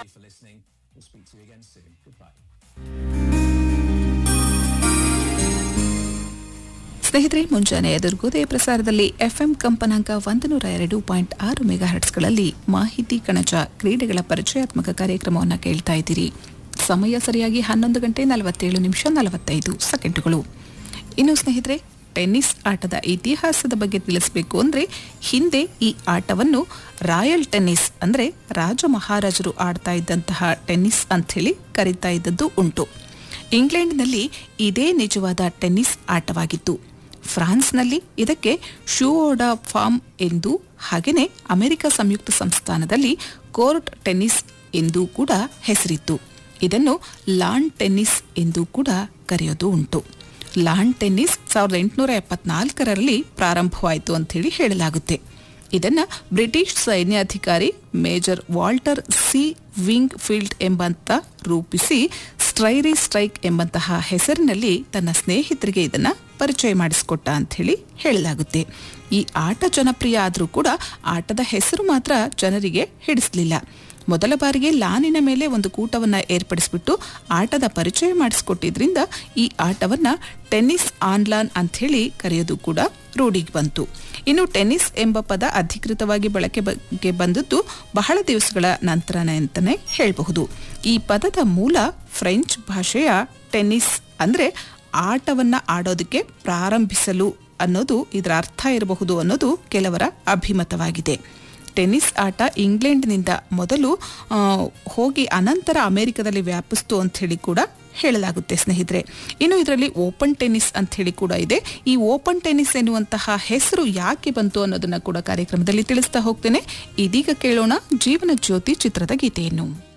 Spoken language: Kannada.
for listening. We'll speak to you again soon. Goodbye. ಸ್ನೇಹಿತರೆ ಮುಂಜಾನೆ ಎದುರುಗೋದಯ ಪ್ರಸಾರದಲ್ಲಿ ಎಫ್ಎಂ ಕಂಪನಾಂಕ ಒಂದು ನೂರ ಎರಡು ಪಾಯಿಂಟ್ ಆರು ಮೆಗಾ ಹರ್ಟ್ಸ್ಗಳಲ್ಲಿ ಮಾಹಿತಿ ಕಣಜ ಕ್ರೀಡೆಗಳ ಪರಿಚಯಾತ್ಮಕ ಕಾರ್ಯಕ್ರಮವನ್ನು ಕೇಳ್ತಾ ಇದ್ದೀರಿ ಸಮಯ ಸರಿಯಾಗಿ ಹನ್ನೊಂದು ಗಂಟೆ ನಲವತ್ತೇಳು ನಿಮಿಷ ನಲವತ್ತೈದು ಸೆಕೆಂಡುಗಳು ಇನ್ನು ಸ್ನೇಹಿತರೆ ಟೆನ್ನಿಸ್ ಆಟದ ಇತಿಹಾಸದ ಬಗ್ಗೆ ತಿಳಿಸಬೇಕು ಅಂದರೆ ಹಿಂದೆ ಈ ಆಟವನ್ನು ರಾಯಲ್ ಟೆನ್ನಿಸ್ ಅಂದರೆ ರಾಜ ಮಹಾರಾಜರು ಆಡ್ತಾ ಇದ್ದಂತಹ ಟೆನ್ನಿಸ್ ಅಂಥೇಳಿ ಕರೀತಾ ಇದ್ದದ್ದು ಉಂಟು ಇಂಗ್ಲೆಂಡ್ನಲ್ಲಿ ಇದೇ ನಿಜವಾದ ಟೆನ್ನಿಸ್ ಆಟವಾಗಿತ್ತು ಫ್ರಾನ್ಸ್ನಲ್ಲಿ ಇದಕ್ಕೆ ಶೂಓಡಾ ಫಾರ್ಮ್ ಎಂದು ಹಾಗೆಯೇ ಅಮೆರಿಕ ಸಂಯುಕ್ತ ಸಂಸ್ಥಾನದಲ್ಲಿ ಕೋರ್ಟ್ ಟೆನ್ನಿಸ್ ಎಂದೂ ಕೂಡ ಹೆಸರಿತ್ತು ಇದನ್ನು ಲಾನ್ ಟೆನ್ನಿಸ್ ಎಂದು ಕೂಡ ಕರೆಯೋದು ಉಂಟು ಲಾನ್ ಟೆನ್ನಿಸ್ ಸಾವಿರದ ಎಂಟುನೂರ ಎಪ್ಪತ್ನಾಲ್ಕರಲ್ಲಿ ಪ್ರಾರಂಭವಾಯಿತು ಅಂತೇಳಿ ಹೇಳಲಾಗುತ್ತೆ ಇದನ್ನ ಬ್ರಿಟಿಷ್ ಸೈನ್ಯಾಧಿಕಾರಿ Major Walter C Wingfield ಎಂಬಂತ ರೂಪಿಸಿ ಸ್ಟ್ರೈರಿ ಸ್ಟ್ರೈಕ್ ಎಂಬಂತಹ ಹೆಸರಿನಲ್ಲಿ ತನ್ನ ಸ್ನೇಹಿತರಿಗೆ ಇದನ್ನ ಪರಿಚಯ ಮಾಡಿಸಿಕೊಟ್ಟ ಅಂತ ಹೇಳಿ ಹೇಳಲಾಗುತ್ತೆ ಈ ಆಟ ಜನಪ್ರಿಯ ಆದರೂ ಕೂಡ ಆಟದ ಹೆಸರು ಮಾತ್ರ ಜನರಿಗೆ ಹಿಡಿಸಲಿಲ್ಲ ಮೊದಲ ಬಾರಿಗೆ ಲಾನಿನ ಮೇಲೆ ಒಂದು ಕೂಟವನ್ನ ಏರ್ಪಡಿಸಿಬಿಟ್ಟು ಆಟದ ಪರಿಚಯ ಮಾಡಿಸಿಕೊಟ್ಟಿದ್ರಿಂದ ಈ ಆಟವನ್ನ ಟೆನ್ನಿಸ್ ಆನ್ಲಾನ್ ಅಂಥೇಳಿ ಕರೆಯೋದು ಕೂಡ ರೂಢಿಗೆ ಬಂತು ಇನ್ನು ಟೆನ್ನಿಸ್ ಎಂಬ ಪದ ಅಧಿಕೃತವಾಗಿ ಬಳಕೆ ಬಗ್ಗೆ ಬಂದದ್ದು ಬಹಳ ದಿವಸಗಳ ನಂತರನೇ ಅಂತಲೇ ಹೇಳಬಹುದು ಈ ಪದದ ಮೂಲ ಫ್ರೆಂಚ್ ಭಾಷೆಯ ಟೆನ್ನಿಸ್ ಅಂದ್ರೆ ಆಟವನ್ನ ಆಡೋದಕ್ಕೆ ಪ್ರಾರಂಭಿಸಲು ಅನ್ನೋದು ಇದರ ಅರ್ಥ ಇರಬಹುದು ಅನ್ನೋದು ಕೆಲವರ ಅಭಿಮತವಾಗಿದೆ ಟೆನ್ನಿಸ್ ಆಟ ಇಂಗ್ಲೆಂಡ್ನಿಂದ ಮೊದಲು ಆ, ಹೋಗಿ ಅನಂತರ ಅಮೆರಿಕದಲ್ಲಿ ವ್ಯಾಪಿಸ್ತು ಅಂತ ಹೇಳಿ ಕೂಡ ಹೇಳಲಾಗುತ್ತೆ ಸ್ನೇಹಿತರೆ ಇನ್ನು ಇದರಲ್ಲಿ ಓಪನ್ ಟೆನ್ನಿಸ್ ಅಂತ ಹೇಳಿ ಕೂಡ ಇದೆ ಈ ಓಪನ್ ಟೆನ್ನಿಸ್ ಎನ್ನುವಂತಹ ಹೆಸರು ಯಾಕೆ ಬಂತು ಅನ್ನೋದನ್ನ ಕೂಡ ಕಾರ್ಯಕ್ರಮದಲ್ಲಿ ತಿಳಿಸ್ತಾ ಹೋಗ್ತೇನೆ ಇದೀಗ ಕೇಳೋಣ ಜೀವನ ಜ್ಯೋತಿ ಚಿತ್ರದ ಗೀತೆಯನ್ನು